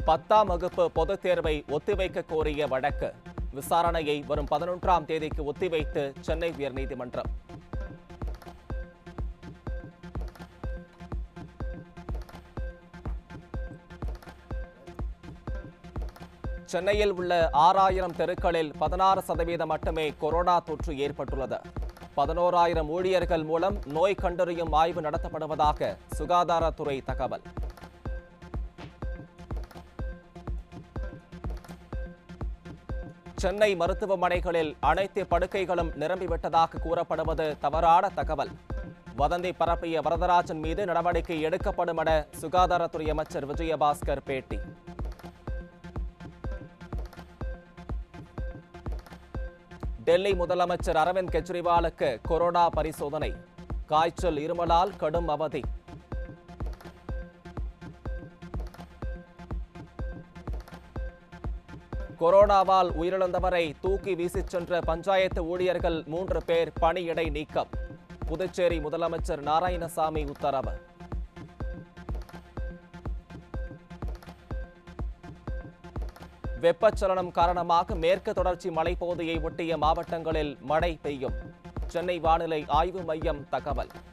பத்தாம் வகுப்பு பொதுத் தேர்வை ஒத்திவைக்க கோரிய வழக்கு விசாரணையை வரும் பதினொன்றாம் தேதிக்கு ஒத்திவைத்து சென்னை உயர்நீதிமன்றம் சென்னையில் உள்ள ஆறாயிரம் தெருக்களில் பதினாறு சதவீதம் மட்டுமே கொரோனா தொற்று ஏற்பட்டுள்ளது பதினோராயிரம் ஊழியர்கள் மூலம் நோய் கண்டறியும் ஆய்வு நடத்தப்படுவதாக சுகாதாரத்துறை தகவல் சென்னை மருத்துவமனைகளில் அனைத்து படுக்கைகளும் நிரம்பிவிட்டதாக கூறப்படுவது தவறான தகவல் வதந்தி பரப்பிய வரதராஜன் மீது நடவடிக்கை எடுக்கப்படும் என சுகாதாரத்துறை அமைச்சர் விஜயபாஸ்கர் பேட்டி டெல்லி முதலமைச்சர் அரவிந்த் கெஜ்ரிவாலுக்கு கொரோனா பரிசோதனை காய்ச்சல் இருமலால் கடும் அவதி கொரோனாவால் உயிரிழந்தவரை தூக்கி வீசிச் சென்ற பஞ்சாயத்து ஊழியர்கள் மூன்று பேர் பணியிடை நீக்கம் புதுச்சேரி முதலமைச்சர் நாராயணசாமி உத்தரவு வெப்பச்சலனம் காரணமாக மேற்கு தொடர்ச்சி மலைப்பகுதியை ஒட்டிய மாவட்டங்களில் மழை பெய்யும் சென்னை வானிலை ஆய்வு மையம் தகவல்